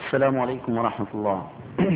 السلام عليكم ورحمة الله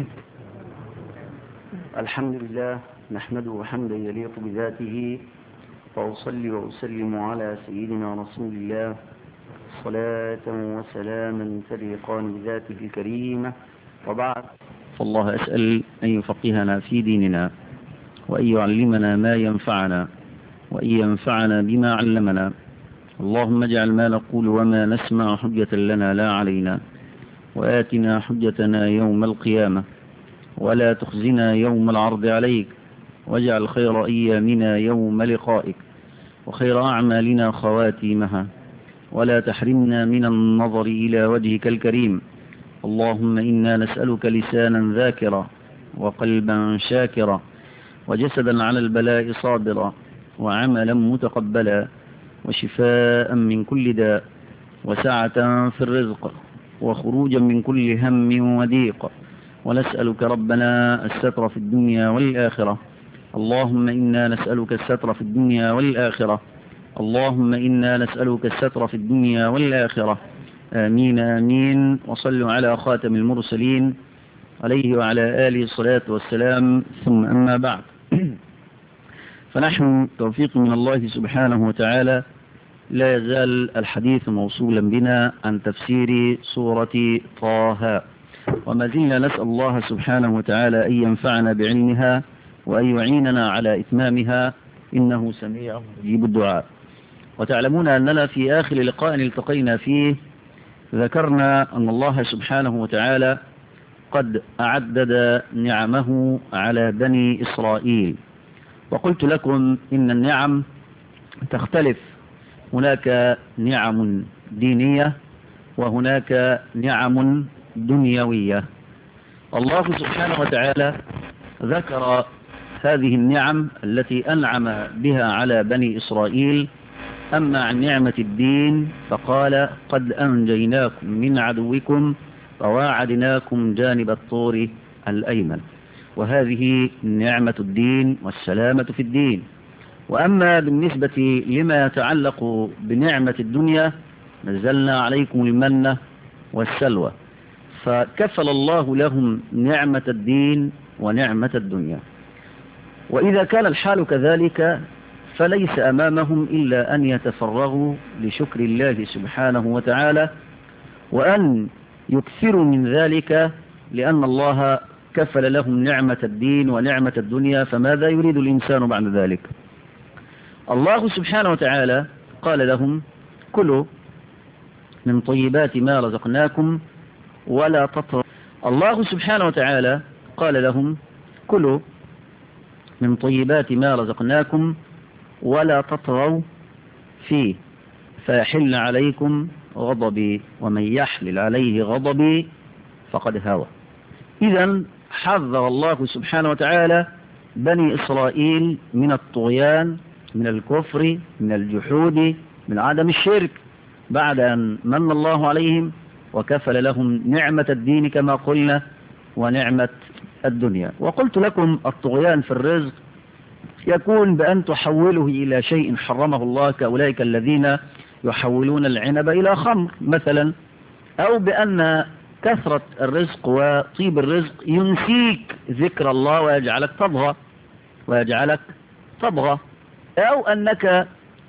الحمد لله نحمده حمدا يليق بذاته وأصلي وأسلم على سيدنا رسول الله صلاة وسلاما تليقان بذاته الكريمة وبعد فالله أسأل أن يفقهنا في ديننا وأن يعلمنا ما ينفعنا وأن ينفعنا بما علمنا اللهم اجعل ما نقول وما نسمع حجة لنا لا علينا وآتنا حجتنا يوم القيامة ولا تخزنا يوم العرض عليك واجعل خير أيامنا يوم لقائك وخير أعمالنا خواتيمها ولا تحرمنا من النظر إلى وجهك الكريم اللهم إنا نسألك لسانا ذاكرا وقلبا شاكرا وجسدا على البلاء صابرا وعملا متقبلا وشفاء من كل داء وسعة في الرزق وخروجا من كل هم وضيق ونسألك ربنا الستر في الدنيا والآخرة اللهم إنا نسألك الستر في الدنيا والآخرة اللهم إنا نسألك الستر في الدنيا والآخرة آمين آمين وصلوا على خاتم المرسلين عليه وعلى آله الصلاة والسلام ثم أما بعد فنحن توفيق من الله سبحانه وتعالى لا يزال الحديث موصولا بنا عن تفسير سورة طه وما زلنا نسأل الله سبحانه وتعالى أن ينفعنا بعلمها وأن يعيننا على إتمامها إنه سميع مجيب الدعاء وتعلمون أننا في آخر لقاء التقينا فيه ذكرنا أن الله سبحانه وتعالى قد أعدد نعمه على بني إسرائيل وقلت لكم إن النعم تختلف هناك نعم دينية وهناك نعم دنيوية الله سبحانه وتعالى ذكر هذه النعم التي أنعم بها على بني إسرائيل أما عن نعمة الدين فقال قد أنجيناكم من عدوكم وواعدناكم جانب الطور الأيمن وهذه نعمة الدين والسلامة في الدين وأما بالنسبة لما يتعلق بنعمة الدنيا نزلنا عليكم المنة والسلوى فكفل الله لهم نعمة الدين ونعمة الدنيا وإذا كان الحال كذلك فليس أمامهم إلا أن يتفرغوا لشكر الله سبحانه وتعالى وأن يكثروا من ذلك لأن الله كفل لهم نعمة الدين ونعمة الدنيا فماذا يريد الإنسان بعد ذلك الله سبحانه وتعالى قال لهم كلوا من طيبات ما رزقناكم ولا تطغوا الله سبحانه وتعالى قال لهم كلوا من طيبات ما رزقناكم ولا تطغوا فيه فيحل عليكم غضبي ومن يحلل عليه غضبي فقد هوى إذا حذر الله سبحانه وتعالى بني إسرائيل من الطغيان من الكفر من الجحود من عدم الشرك بعد أن من الله عليهم وكفل لهم نعمة الدين كما قلنا ونعمة الدنيا وقلت لكم الطغيان في الرزق يكون بأن تحوله إلى شيء حرمه الله كأولئك الذين يحولون العنب إلى خمر مثلا أو بأن كثرة الرزق وطيب الرزق ينسيك ذكر الله ويجعلك تضغى ويجعلك تضغى أو أنك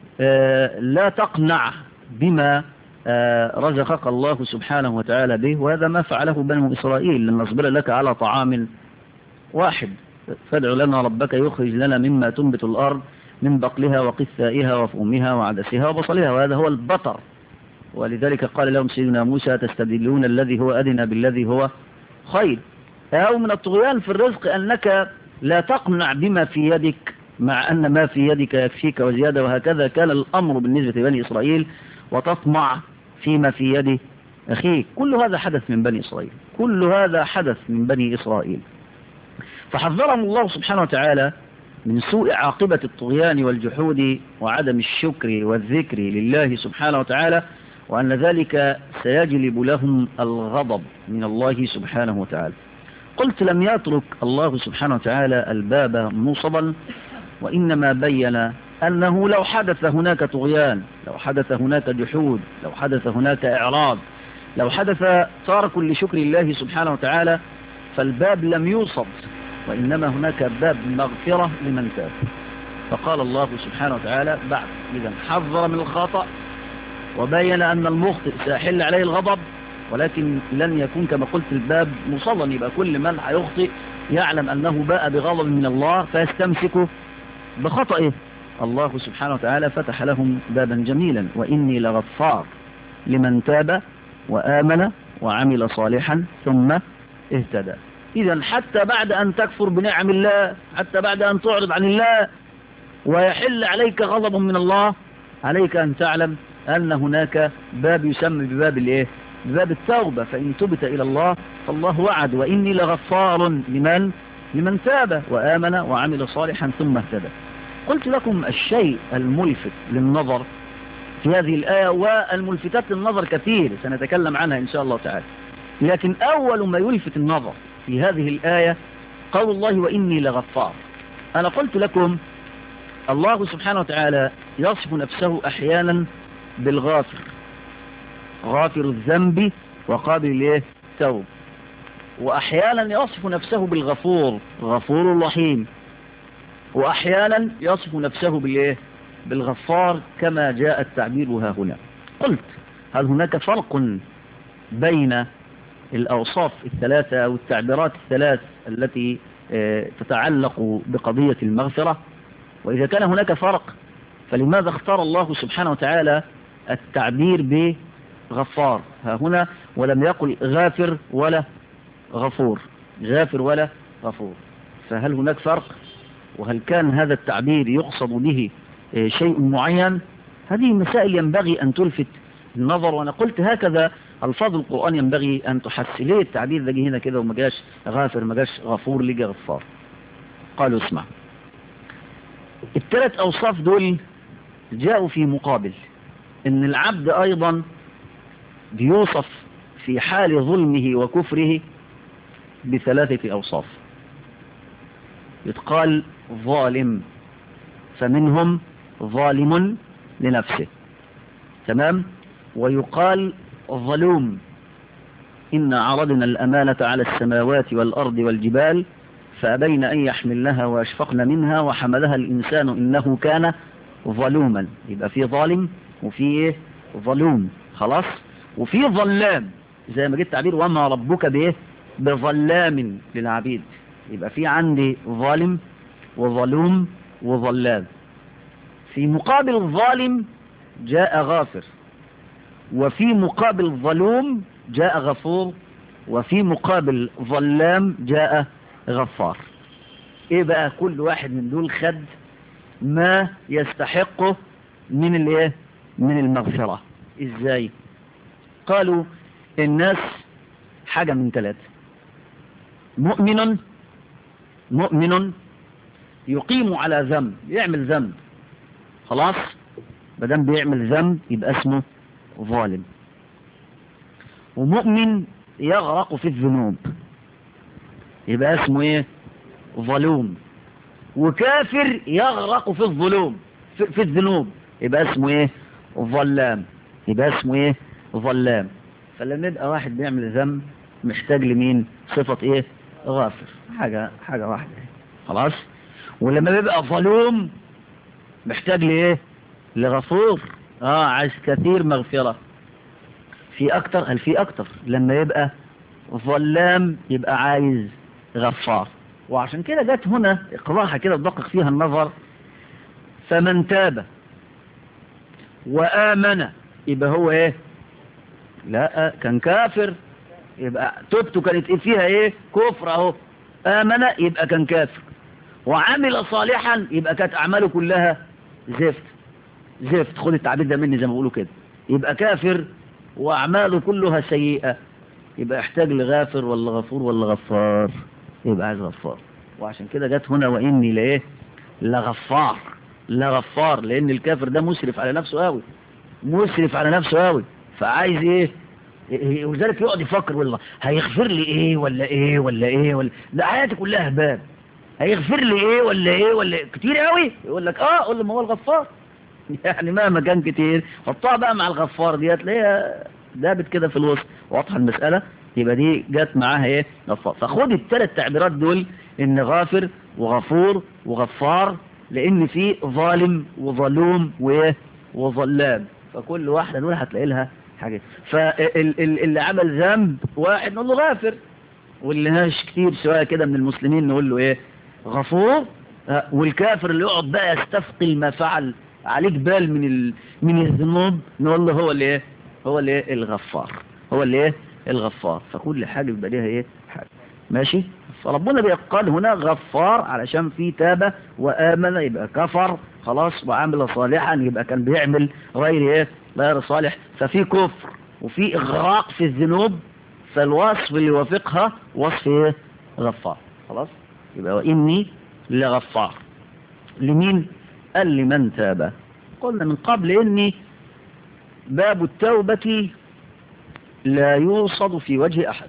لا تقنع بما رزقك الله سبحانه وتعالى به وهذا ما فعله بنو إسرائيل لن نصبر لك على طعام واحد فادع لنا ربك يخرج لنا مما تنبت الأرض من بقلها وقثائها وفؤمها وعدسها وبصلها وهذا هو البطر ولذلك قال لهم سيدنا موسى تستبدلون الذي هو أدنى بالذي هو خير أو من الطغيان في الرزق أنك لا تقنع بما في يدك مع أن ما في يدك يكفيك وزيادة وهكذا كان الأمر بالنسبة لبني إسرائيل وتطمع فيما في يد أخيك كل هذا حدث من بني إسرائيل كل هذا حدث من بني إسرائيل فحذرهم الله سبحانه وتعالى من سوء عاقبة الطغيان والجحود وعدم الشكر والذكر لله سبحانه وتعالى وأن ذلك سيجلب لهم الغضب من الله سبحانه وتعالى قلت لم يترك الله سبحانه وتعالى الباب موصبا وإنما بين أنه لو حدث هناك طغيان لو حدث هناك جحود لو حدث هناك إعراض لو حدث تارك لشكر الله سبحانه وتعالى فالباب لم يوصد وإنما هناك باب مغفرة لمن تاب فقال الله سبحانه وتعالى بعد إذا حذر من الخطأ وبين أن المخطئ سيحل عليه الغضب ولكن لن يكون كما قلت الباب مصلا يبقى كل من هيخطئ يعلم أنه باء بغضب من الله فيستمسك بخطئه الله سبحانه وتعالى فتح لهم بابا جميلا وإني لغفار لمن تاب وآمن وعمل صالحا ثم اهتدى إذا حتى بعد أن تكفر بنعم الله حتى بعد أن تعرض عن الله ويحل عليك غضب من الله عليك أن تعلم أن هناك باب يسمى بباب الإيه؟ بباب التوبة فإن تبت إلى الله فالله وعد وإني لغفار لمن لمن تاب وآمن وعمل صالحا ثم اهتدى قلت لكم الشيء الملفت للنظر في هذه الآية والملفتات للنظر كثير سنتكلم عنها إن شاء الله تعالى لكن أول ما يلفت النظر في هذه الآية قول الله وإني لغفار أنا قلت لكم الله سبحانه وتعالى يصف نفسه أحيانا بالغافر غافر الذنب وقابل الايه التوب وأحيانا يصف نفسه بالغفور غفور رحيم وأحيانا يصف نفسه بالايه بالغفار كما جاء التعبير ها هنا قلت هل هناك فرق بين الأوصاف الثلاثة أو التعبيرات الثلاث التي تتعلق بقضية المغفرة وإذا كان هناك فرق فلماذا اختار الله سبحانه وتعالى التعبير بغفار ها هنا ولم يقل غافر ولا غفور غافر ولا غفور فهل هناك فرق وهل كان هذا التعبير يقصد به شيء معين هذه مسائل ينبغي أن تلفت النظر وأنا قلت هكذا الفاظ القرآن ينبغي أن تحس ليه التعبير ده جه هنا كده وما جاش غافر ما جاش غفور لجا غفار قالوا اسمع الثلاث أوصاف دول جاءوا في مقابل ان العبد أيضا بيوصف في حال ظلمه وكفره بثلاثة أوصاف يتقال ظالم فمنهم ظالم لنفسه تمام ويقال ظلوم إن عرضنا الأمانة على السماوات والأرض والجبال فأبين أن يحملنها وأشفقن منها وحملها الإنسان إنه كان ظلوما يبقى في ظالم وفي إيه ظلوم خلاص وفي ظلام زي ما جيت تعبير وما ربك بإيه بظلام للعبيد يبقى في عندي ظالم وظلوم وظلام في مقابل الظالم جاء غافر وفي مقابل ظلوم جاء غفور وفي مقابل ظلام جاء غفار ايه بقى كل واحد من دول خد ما يستحقه من الايه من المغفرة ازاي قالوا الناس حاجة من ثلاثة مؤمن مؤمن يقيم على ذنب يعمل ذنب خلاص مادام بيعمل ذنب يبقى اسمه ظالم ومؤمن يغرق في الذنوب يبقى اسمه ايه ظلوم وكافر يغرق في الظلوم في, في الذنوب يبقى اسمه ايه ظلام يبقى اسمه ايه ظلام فلما يبقى واحد بيعمل ذنب محتاج لمين صفة ايه غافر حاجة حاجة واحدة خلاص ولما بيبقى ظلوم محتاج لايه لغفور اه عايز كثير مغفرة في اكتر هل في اكتر لما يبقى ظلام يبقى عايز غفار وعشان كده جت هنا اقراها كده تدقق فيها النظر فمن تاب وآمن يبقى هو ايه لا كان كافر يبقى توبته كانت فيها ايه كفر اهو آمن يبقى كان كافر وعمل صالحا يبقى كانت أعماله كلها زفت زفت خد التعبير ده مني زي ما بيقولوا كده يبقى كافر وأعماله كلها سيئة يبقى يحتاج لغافر ولا غفور ولا غفار يبقى عايز غفار وعشان كده جت هنا وإني لإيه لغفار لغفار لأن الكافر ده مسرف على نفسه قوي مسرف على نفسه قوي فعايز إيه ولذلك يقعد يفكر والله هيغفر لي ايه ولا ايه ولا ايه ولا ده حياتي كلها هباب هيغفر لي ايه ولا ايه ولا إيه؟ كتير قوي يقول لك اه قول له ما هو الغفار يعني مهما كان كتير حطها بقى مع الغفار دي هتلاقيها دابت كده في الوسط واضحه المساله يبقى دي جت معاها ايه غفار فخد الثلاث تعبيرات دول ان غافر وغفور وغفار لان في ظالم وظلوم وايه وظلام فكل واحده دول هتلاقي لها حاجه فاللي عمل ذنب واحد نقول له غافر واللي هاش كتير شويه كده من المسلمين نقول له ايه غفور آه، والكافر اللي يقعد بقى يستثقل ما فعل عليك بال من ال... من الذنوب نقول له هو اللي ايه هو اللي ايه الغفار هو اللي ايه الغفار فكل حاجه بيبقى ليها ايه حاجه ماشي فربنا بيقال هنا غفار علشان في تاب وآمن يبقى كفر خلاص وعمل صالحا يبقى كان بيعمل غير ايه غير صالح ففي كفر وفي إغراق في الذنوب فالوصف اللي يوافقها وصف ايه غفار خلاص يبقى وإني لغفار لمين قال لمن تاب قلنا من قبل إني باب التوبة لا يوصد في وجه أحد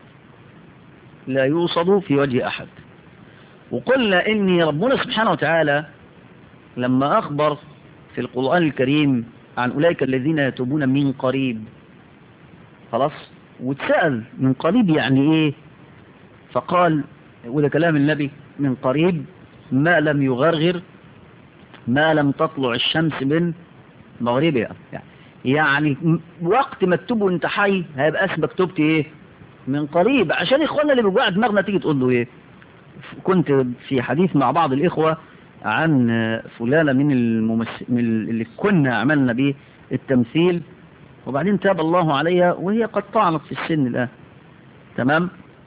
لا يوصد في وجه أحد وقلنا إن ربنا سبحانه وتعالى لما أخبر في القرآن الكريم عن أولئك الذين يتوبون من قريب خلاص واتسأل من قريب يعني إيه فقال وده كلام النبي من قريب ما لم يغرغر ما لم تطلع الشمس من مغربها يعني يعني وقت ما تتوب وانت حي هيبقى اسمك تبت ايه من قريب عشان اخواننا اللي بيوجع دماغنا تيجي تقول له ايه كنت في حديث مع بعض الاخوه عن فلانه من الممثل من اللي كنا عملنا به التمثيل وبعدين تاب الله عليها وهي قد طعنت في السن الان تمام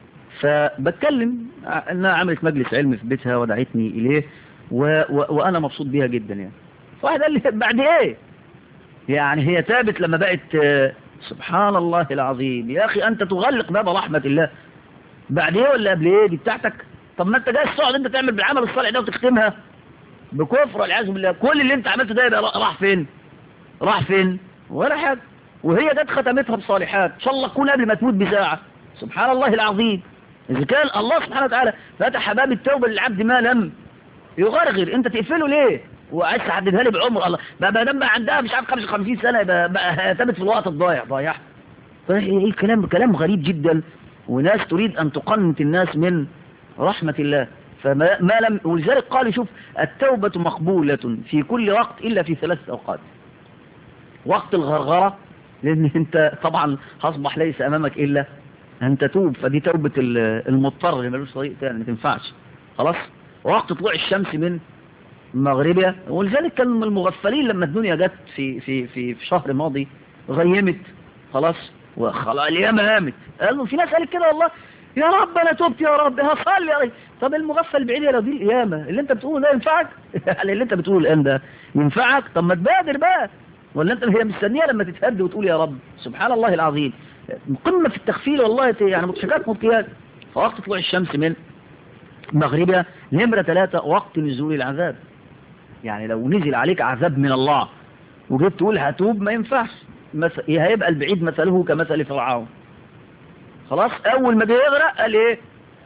فبتكلم انها عملت مجلس علم في بيتها ودعتني اليه و و وانا مبسوط بيها جدا يعني فواحد قال لي بعد ايه يعني هي تابت لما بقت سبحان الله العظيم يا أخي أنت تغلق باب رحمة الله بعد إيه ولا قبل إيه دي بتاعتك طب ما أنت جاي تقعد أنت تعمل بالعمل الصالح ده وتختمها بكفر والعياذ بالله كل اللي أنت عملته ده يبقى راح فين راح فين ولا حاجة وهي جت ختمتها بصالحات إن شاء الله تكون قبل ما تموت بساعة سبحان الله العظيم إذا كان الله سبحانه وتعالى فتح باب التوبة للعبد ما لم يغرغر أنت تقفله ليه وعايز تحددها لي بعمر الله بقى ما دام عندها مش عارف 55 سنه يبقى بقى ثابت في الوقت الضايع ضايع ايه الكلام كلام غريب جدا وناس تريد ان تقنط الناس من رحمه الله فما ما لم ولذلك قال شوف التوبه مقبوله في كل وقت الا في ثلاث اوقات وقت الغرغره لان انت طبعا اصبح ليس امامك الا ان تتوب فدي توبه المضطر اللي ملوش طريق تاني ما تنفعش خلاص وقت طلوع الشمس من مغربية ولذلك كان المغفلين لما الدنيا جت في في في في شهر ماضي غيمت خلاص وخلاص اليوم هامت قالوا في ناس قالت كده والله يا رب انا تبت يا رب هصلي يا رب طب المغفل بعيد يا دي القيامة اللي انت بتقوله ده ينفعك يعني اللي انت بتقوله الان ده ينفعك طب ما تبادر بقى ولا انت هي مستنيه لما تتهد وتقول يا رب سبحان الله العظيم قمة في التخفيل والله يعني متشكات مبكيات فوقت طلوع الشمس من مغربها نمرة ثلاثة وقت نزول العذاب يعني لو نزل عليك عذاب من الله وجيت تقول هتوب ما ينفعش مثل هيبقى البعيد مثله كمثل فرعون خلاص اول ما بيغرق قال ايه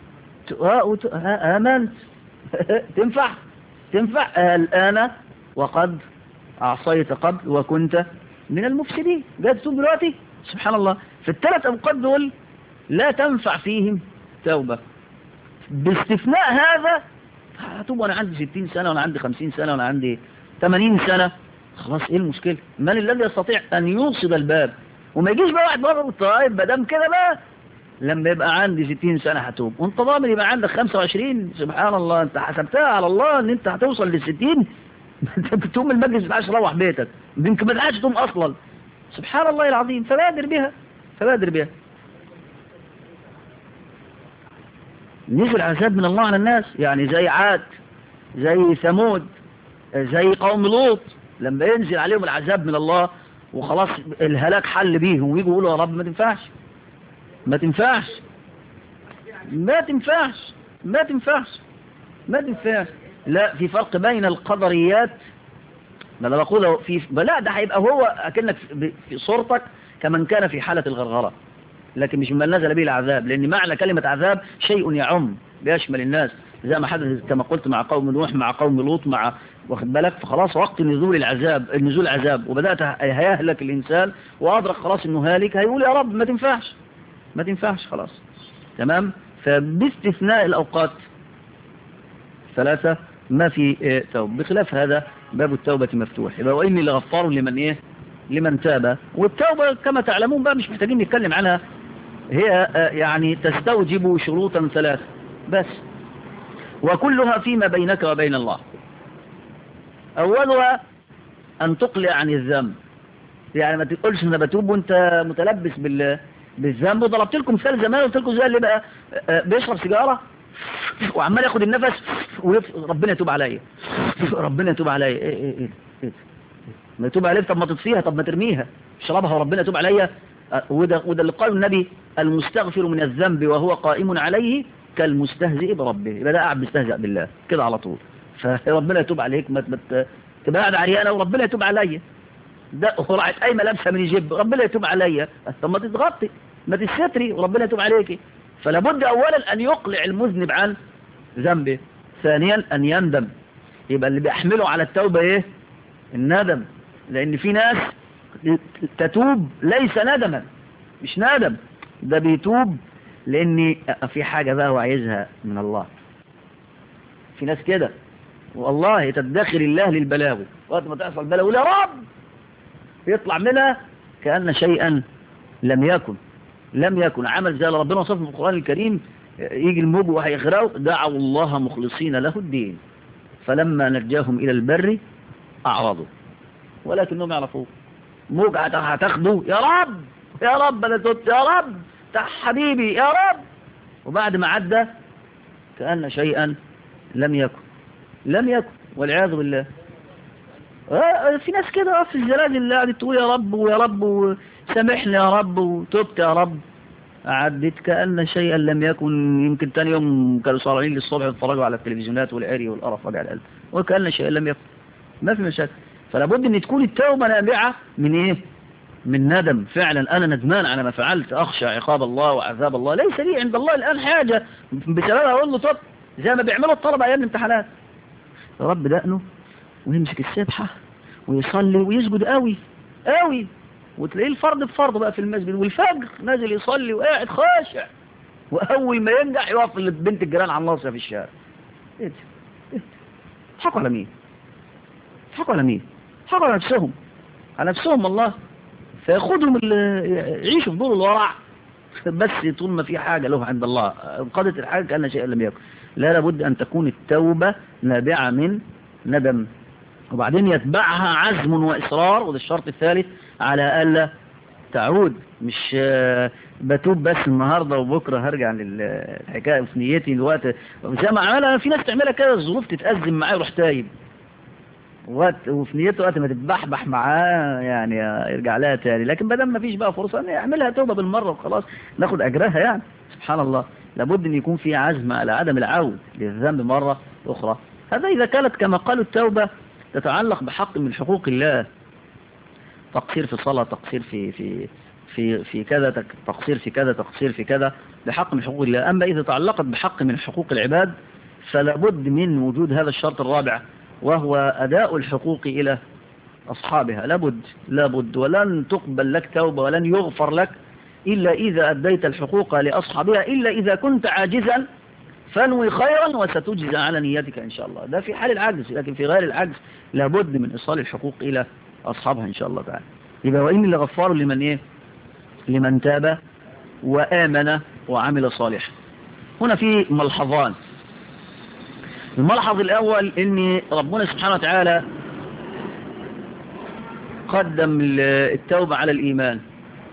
امنت تنفع تنفع الان وقد اعصيت قبل وكنت من المفسدين جاي تتوب دلوقتي سبحان الله في الثلاث اوقات دول لا تنفع فيهم توبه باستثناء هذا هتوب وانا عندي 60 سنة وانا عندي 50 سنة وانا عندي 80 سنة خلاص ايه المشكلة من الذي يستطيع ان يوصد الباب وما يجيش بقى واحد بره طيب ما دام كده بقى لما يبقى عندي 60 سنة هتوب وانت ضامن يبقى عندك 25 سبحان الله انت حسبتها على الله ان انت هتوصل لل 60 انت بتقوم المجلس ما تروح بيتك يمكن ما تلحقش تقوم اصلا سبحان الله العظيم فبادر بها فبادر بها نزل عذاب من الله على الناس يعني زي عاد زي ثمود زي قوم لوط لما ينزل عليهم العذاب من الله وخلاص الهلاك حل بيهم ويجوا يقولوا يا رب ما تنفعش ما تنفعش ما تنفعش ما تنفعش ما تنفعش لا في فرق بين القدريات ما انا بقوله في لا ده هيبقى هو اكنك في صورتك كمن كان في حالة الغرغرة لكن مش من نزل به العذاب لأن معنى كلمة عذاب شيء يعم بيشمل الناس زي ما حدث كما قلت مع قوم نوح مع قوم لوط مع واخد بالك فخلاص وقت نزول العذاب النزول عذاب وبدات هيهلك الانسان وادرك خلاص انه هالك هيقول يا رب ما تنفعش ما تنفعش خلاص تمام فباستثناء الاوقات ثلاثه ما في توبه بخلاف هذا باب التوبه مفتوح يبقى واني لغفار لمن ايه لمن تاب والتوبه كما تعلمون بقى مش محتاجين نتكلم عنها هي يعني تستوجب شروطا ثلاثه بس وكلها فيما بينك وبين الله أولها أن تقلع عن الذنب يعني ما تقولش أنا بتوب وأنت متلبس بال بالذنب وضربت لكم مثال زمان قلت لكم زي اللي بقى بيشرب سيجارة وعمال ياخد النفس ربنا يتوب عليا ربنا يتوب عليا ايه ايه ايه ايه ما يتوب عليك طب ما تطفيها طب ما ترميها اشربها وربنا يتوب عليا وده وده اللي قاله النبي المستغفر من الذنب وهو قائم عليه كالمستهزئ بربه يبقى ده قاعد بيستهزئ بالله كده على طول فربنا يتوب عليك ما تبقى قاعد عريانه وربنا يتوب عليا ده وراحت قايمه لابسه من الجيب ربنا يتوب عليا طب ما تتغطي ما تستري وربنا يتوب عليكي فلا بد اولا ان يقلع المذنب عن ذنبه ثانيا ان يندم يبقى اللي بيحمله على التوبه ايه الندم لان في ناس تتوب ليس ندما مش ندم ده بيتوب لان في حاجة بقى هو عايزها من الله في ناس كده والله تدخر الله للبلاوي وقت ما تحصل بلاوي يا رب يطلع منها كأن شيئا لم يكن لم يكن عمل زي ربنا وصفه في القرآن الكريم يجي الموج وهيغرقوا دعوا الله مخلصين له الدين فلما نجاهم إلى البر أعرضوا ولكنهم يعرفوا موج هتاخده يا رب يا رب انا تبت يا رب حبيبي يا رب وبعد ما عدى كأن شيئا لم يكن لم يكن والعياذ بالله في ناس كده في الزلازل اللي قاعدة تقول يا رب ويا رب وسامحني يا رب وتبت يا رب عدت كأن شيئا لم يكن يمكن تاني يوم كانوا صارعين للصبح يتفرجوا على التلفزيونات والعري والقرف وجع القلب وكأن شيئا لم يكن ما في مشاكل فلا بد ان تكون التوبة نابعة من ايه من ندم فعلا أنا ندمان على ما فعلت أخشى عقاب الله وعذاب الله ليس لي عند الله الآن حاجة بسببها أقول له طب زي ما بيعملوا الطلبة أيام الامتحانات يا رب دقنه ويمسك السبحة ويصلي ويسجد قوي قوي وتلاقيه الفرض بفرض بقى في المسجد والفجر نازل يصلي وقاعد خاشع وأول ما ينجح يقف بنت الجيران على الناصية في الشارع ايه ده ايه حقوا على مين حقوا على مين حقوا على نفسهم على نفسهم والله فياخدهم يعيشوا في دور الورع بس طول ما في حاجة له عند الله قضت الحاجة كأن شيء لم يكن لا لابد أن تكون التوبة نابعة من ندم وبعدين يتبعها عزم وإصرار وده الشرط الثالث على ألا تعود مش بتوب بس النهاردة وبكرة هرجع للحكاية في نيتي الوقت زي ما عملها في ناس تعملها كده الظروف تتأزم معاه يروح تايب وقت وفي نيته وقت ما تتبحبح معاه يعني يرجع لها تاني لكن بدل ما فيش بقى فرصة يعملها توبة بالمرة وخلاص ناخد أجرها يعني سبحان الله لابد أن يكون في عزم على عدم العود للذنب مرة أخرى هذا إذا كانت كما قالوا التوبة تتعلق بحق من حقوق الله تقصير في الصلاة تقصير في في في في كذا تقصير في كذا تقصير في كذا بحق من حقوق الله أما إذا تعلقت بحق من حقوق العباد فلا بد من وجود هذا الشرط الرابع وهو أداء الحقوق إلى أصحابها لابد لابد ولن تقبل لك توبة ولن يغفر لك إلا إذا أديت الحقوق لأصحابها إلا إذا كنت عاجزا فانوي خيرا وستجزى على نيتك إن شاء الله ده في حال العجز لكن في غير العجز لابد من إيصال الحقوق إلى أصحابها إن شاء الله تعالى يبقى وإني لغفار لمن إيه لمن تاب وآمن وعمل صالحا هنا في ملحظان الملحظ الأول أن ربنا سبحانه وتعالى قدم التوبة على الإيمان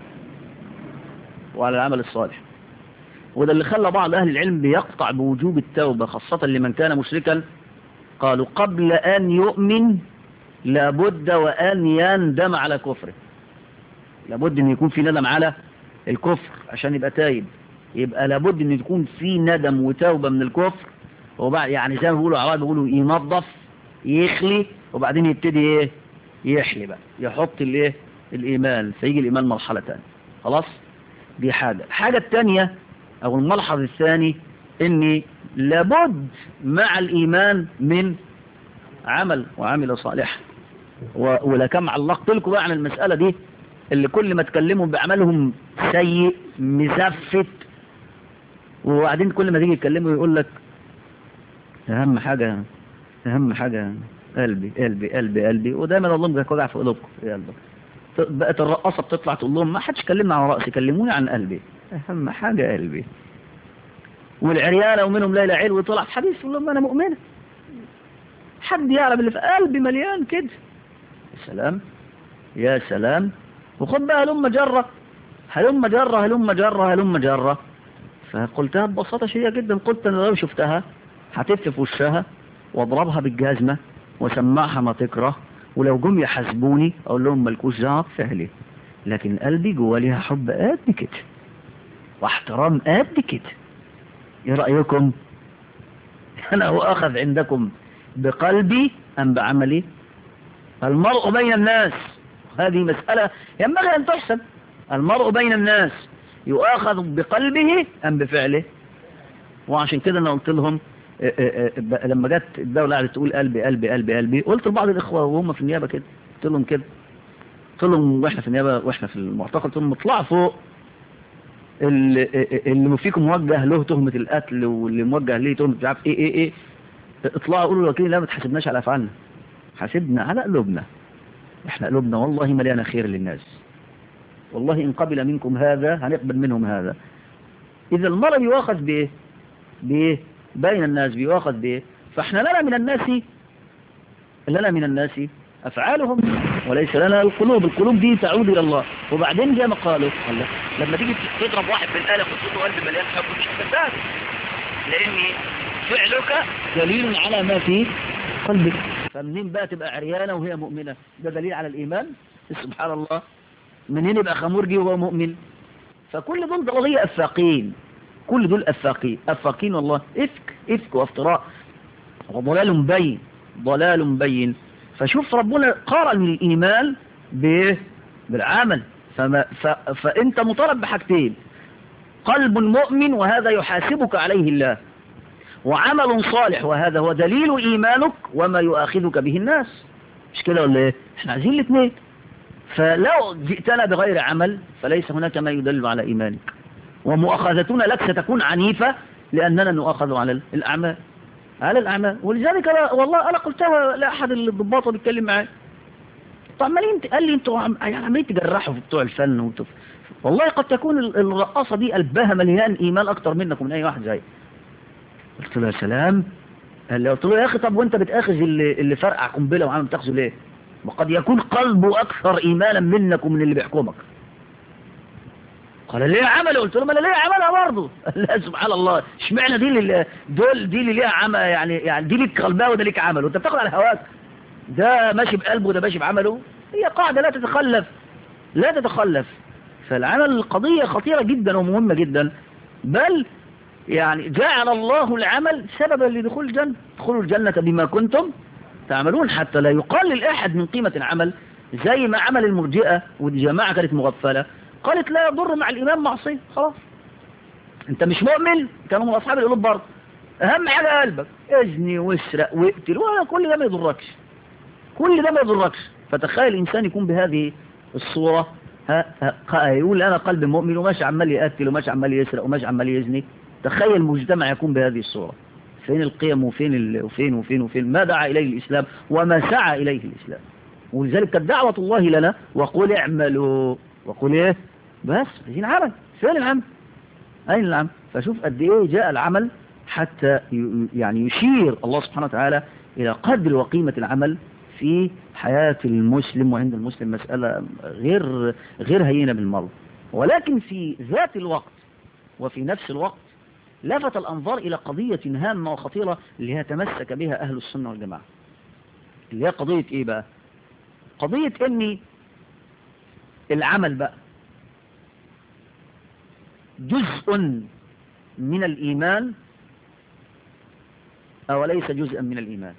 وعلى العمل الصالح وده اللي خلى بعض أهل العلم بيقطع بوجوب التوبة خاصة لمن كان مشركا قالوا قبل أن يؤمن لابد وأن يندم على كفره لابد أن يكون في ندم على الكفر عشان يبقى تايب يبقى لابد أن يكون في ندم وتوبة من الكفر وبعد يعني زي ما بيقولوا عرب بيقولوا ينظف يخلي وبعدين يبتدي ايه يحلي بقى يحط الايه الايمان فيجي الايمان مرحله ثانيه خلاص دي حاجه الحاجه الثانيه او الملحظ الثاني إني لابد مع الإيمان من عمل وعمل صالح ولكم علقت لكم بقى عن المسألة دي اللي كل ما تكلموا بعملهم سيء مزفت وبعدين كل ما تيجي تكلموا يقول لك أهم حاجة أهم حاجة قلبي قلبي قلبي قلبي ودايما الله مجاك وجع في قلوبكم يا قلبي بقت الرقاصة بتطلع تقول لهم ما حدش كلمنا عن رأسي كلموني عن قلبي أهم حاجة قلبي والعريانة ومنهم ليلى علوي طلع في حديث يقول لهم أنا مؤمنة حد يعرف اللي في قلبي مليان كده يا سلام يا سلام وخد بقى هلم جرة هلم جرة هلم جرة هلم جرة فقلتها ببساطة شديدة جدا قلت أنا لو شفتها هتف في وشها واضربها بالجزمة وسمعها ما تكره ولو جم يحاسبوني اقول لهم ملكوش دعوه بفعلي لكن قلبي جوا ليها حب قد كده واحترام قد كده ايه رايكم انا اخذ عندكم بقلبي ام بعملي المرء بين الناس هذه مسألة ينبغي أن تحسب المرء بين الناس يؤاخذ بقلبه أم بفعله وعشان كده أنا قلت لهم لما جت الدولة قاعدة تقول قلبي قلبي قلبي قلبي قلت لبعض الإخوة وهم في النيابة كده قلت لهم كده قلت لهم واحنا في النيابة واحنا في المعتقل قلت لهم اطلعوا فوق اللي, اللي فيكم موجه له تهمة القتل واللي موجه ليه تهمة مش عارف ايه ايه ايه اطلعوا قولوا للوكيل لا ما تحاسبناش على افعالنا حاسبنا على قلوبنا احنا قلوبنا والله مليانة خير للناس والله ان قبل منكم هذا هنقبل منهم هذا اذا المرء يؤاخذ بايه بايه بين الناس بيؤاخذ بايه فاحنا لنا من الناس لنا من الناس افعالهم وليس لنا القلوب القلوب دي تعود الى الله وبعدين زي ما قالوا الله لما تيجي تضرب واحد بالآلة وتقول له قلب مليان حب مش هتصدق لان فعلك دليل على ما في قلبك فمنين بقى تبقى عريانة وهي مؤمنة ده دليل على الإيمان سبحان الله منين يبقى خمورجي وهو مؤمن فكل دول قضية أفاقين كل دول أفاقين أفاقين والله إفك إفك وافتراء وضلال بين ضلال بين فشوف ربنا قارن الإيمان بالعمل فما ف... فأنت مطالب بحاجتين قلب مؤمن وهذا يحاسبك عليه الله وعمل صالح وهذا هو دليل إيمانك وما يؤاخذك به الناس مش كده ولا ايه احنا عايزين الاثنين فلو جئتنا بغير عمل فليس هناك ما يدل على إيمانك ومؤاخذتنا لك ستكون عنيفة لأننا نؤاخذ على الأعمال على الأعمال ولذلك أنا والله أنا قلتها لأحد الضباط اللي بيتكلم معايا طب عمالين قال لي انتوا يعني عمالين تجرحوا في بتوع الفن وتف... والله قد تكون الرقاصة دي قلبها مليان إيمان أكتر منك ومن أي واحد زي قلت له يا سلام قال لي قلت له يا أخي طب وأنت بتأخذ اللي, اللي فرقع قنبلة وعامل بتاخذه ليه وقد يكون قلبه أكثر إيمانا منك ومن اللي بيحكمك قال ليه عمله قلت له ما انا ليه عملها برضه لا سبحان الله اشمعنى دي اللي دول دي اللي ليها عمل يعني يعني دي ليك قلبها وده ليك عمله انت بتاخد على هواك ده ماشي بقلبه وده ماشي بعمله هي قاعدة لا تتخلف لا تتخلف فالعمل القضية خطيرة جدا ومهمة جدا بل يعني جعل الله العمل سببا لدخول الجنة ادخلوا الجنة بما كنتم تعملون حتى لا يقلل أحد من قيمة العمل زي ما عمل المرجئة والجماعة كانت مغفلة قالت لا يضر مع الإمام معصية خلاص انت مش مؤمن كانوا من أصحاب القلوب برضه أهم حاجة قلبك اجني واسرق واقتل ولا كل ده ما يضركش كل ده ما يضركش فتخيل الإنسان يكون بهذه الصورة ها ها يقول أنا قلب مؤمن وماشي عمال يقتل وماشي عمال يسرق وماشي عمال يزني تخيل المجتمع يكون بهذه الصورة فين القيم وفين ال... وفين وفين وفين ما دعا إليه الإسلام وما سعى إليه الإسلام ولذلك كانت دعوة الله لنا وقل اعملوا وقل ايه بس عايزين عمل فين العمل أين العمل فشوف قد ايه جاء العمل حتى يعني يشير الله سبحانه وتعالى إلى قدر وقيمة العمل في حياة المسلم وعند المسلم مسألة غير غير هينة بالمرة ولكن في ذات الوقت وفي نفس الوقت لفت الأنظار إلى قضية هامة وخطيرة اللي هي تمسك بها أهل السنة والجماعة اللي هي قضية إيه بقى قضية إني العمل بقى جزء من الإيمان أو ليس جزءا من الإيمان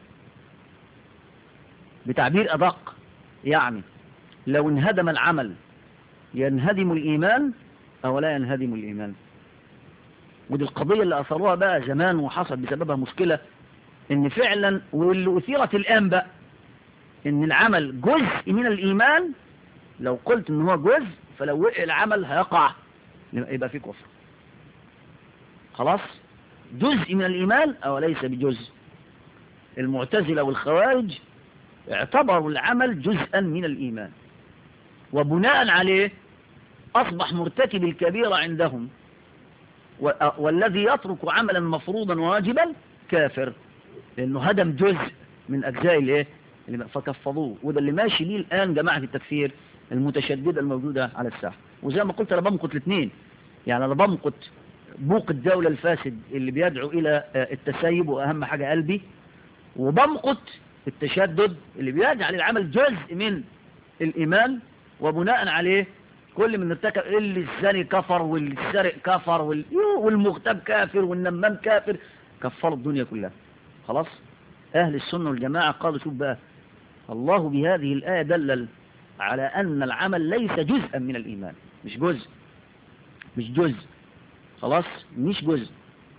بتعبير أدق يعني لو انهدم العمل ينهدم الإيمان أو لا ينهدم الإيمان ودي القضية اللي أثروها بقى زمان وحصل بسببها مشكلة إن فعلا واللي أثيرت الآن بقى إن العمل جزء من الإيمان لو قلت إن هو جزء فلو وقع العمل هيقع يبقى فيه كفر خلاص جزء من الإيمان أو ليس بجزء المعتزلة والخوارج اعتبروا العمل جزءا من الإيمان وبناء عليه أصبح مرتكب الكبيرة عندهم والذي يترك عملا مفروضا واجبا كافر لأنه هدم جزء من أجزاء الايه فكفضوه وده اللي ماشي ليه الآن جماعة التكفير المتشددة الموجودة على الساحة وزي ما قلت أنا بمقت الاثنين يعني أنا بمقت بوق الدولة الفاسد اللي بيدعو إلى التسيب وأهم حاجة قلبي وبمقت التشدد اللي بيجعل العمل جزء من الإيمان وبناء عليه كل من ارتكب اللي الزاني كفر والسرق كفر والمغتاب كافر والنمام كافر كفروا الدنيا كلها خلاص أهل السنة والجماعة قالوا شوف بقى الله بهذه الآية دلل على أن العمل ليس جزءا من الإيمان مش جزء مش جزء خلاص مش جزء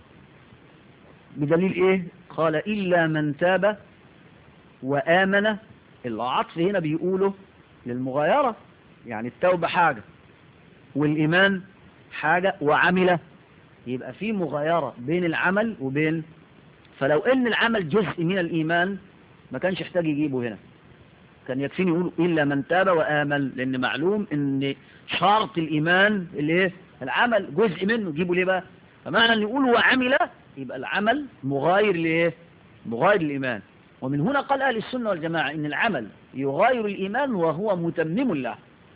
بدليل ايه قال إلا من تاب وآمن العطف هنا بيقوله للمغايرة يعني التوبة حاجة والإيمان حاجة وعمل يبقى في مغايرة بين العمل وبين فلو ان العمل جزء من الإيمان ما كانش يحتاج يجيبه هنا كان يكفيني يقول إلا من تاب وآمن لأن معلوم ان شرط الإيمان اللي ايه العمل جزء منه جيبه ليه بقى فمعنى ان يقول وعمل يبقى العمل مغاير لإيه مغاير الإيمان ومن هنا قال أهل السنة والجماعة إن العمل يغاير الإيمان وهو متمم له